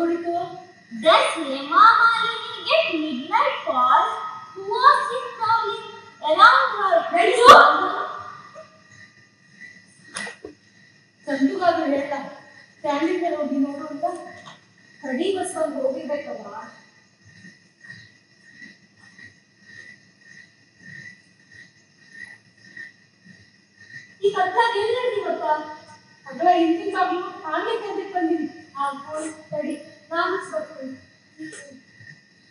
ಕುಳಿತು Does Hema Malini get midnight calls? Who was this prowling around her? ನಡೆಸು ಚಂದುಗಾದ್ರು ಹೇಳ standing ಮೇಲೆ ಹೋಗಿ ನೋಡು ಅಂತ ಕಡಿ ಬಸ್ ಬಂದು ಹೋಗಿರ್ಬೇಕಲ್ಲ ಈ ಕತ್ಲಾಗ ಎಲ್ಲಿ ನಡೆದಿ ಗೊತ್ತಾ ಅದ್ರ ಹಿಂದಿನ ಬಾಗ್ಲು ಆನೆ ಕರ್ದಿಕ್ ಬಂದಿನಿ ಆ ತಡಿ ನಾನು ಬರ್ತೀನಿ